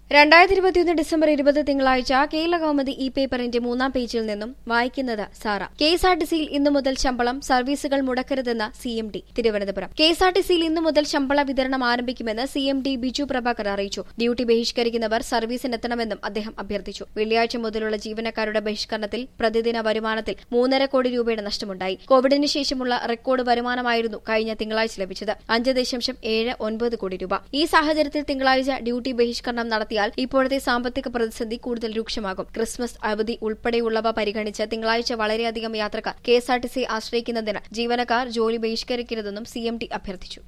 രണ്ടായിരത്തി ഇരുപത്തിയൊന്ന് ഡിസംബർ ഇരുപത് തിങ്കളാഴ്ച കേരള കൗമുദി ഇ പേപ്പറിന്റെ മൂന്നാം പേജിൽ നിന്നും വായിക്കുന്നത് Sara K S R T സിയിൽ ഇന്നു മുതൽ ശമ്പളം സർവീസുകൾ മുടക്കരുതെന്ന് C M D Thiruvananthapuram K S R T സിയിൽ ഇന്നു മുതൽ ശമ്പള വിതരണം ആരംഭിക്കുമെന്ന് C M D Biju Prabhakar അറിയിച്ചു ഡ്യൂട്ടി ബഹിഷ്കരിക്കുന്നവർ സർവീസിനെത്തണമെന്നും അദ്ദേഹം അഭ്യർത്ഥിച്ചു വെള്ളിയാഴ്ച മുതലുള്ള ജീവനക്കാരുടെ ബഹിഷ്കരണത്തിൽ പ്രതിദിന വരുമാനത്തിൽ മൂന്നര കോടി രൂപയുടെ നഷ്ടമുണ്ടായി കോവിഡിന് ശേഷമുള്ള റെക്കോർഡ് വരുമാനമായിരുന്നു കഴിഞ്ഞ തിങ്കളാഴ്ച ലഭിച്ചത് അഞ്ച് ദശാംശം ഏഴ് ഒൻപത് കോടി രൂപ ഈ സാഹചര്യത്തിൽ തിങ്കളാഴ്ച ഡ്യൂട്ടി ബഹിഷ്കരണം നടത്തിയാൽ ഇപ്പോഴത്തെ സാമ്പത്തിക പ്രതിസന്ധി കൂടുതൽ രൂക്ഷമാകും ക്രിസ്മസ് അവധി ഉൾപ്പെടെയുള്ളവ പരിഗണിച്ച് തിങ്കളാഴ്ച വളരെയധികം യാത്രക്കാർ കെഎസ്ആർടിസി ആശ്രയിക്കുന്നതിന് ജീവനക്കാർ ജോലി ബഹിഷ്കരിക്കരുതെന്നും സിഎംഡി അഭ്യർത്ഥിച്ചു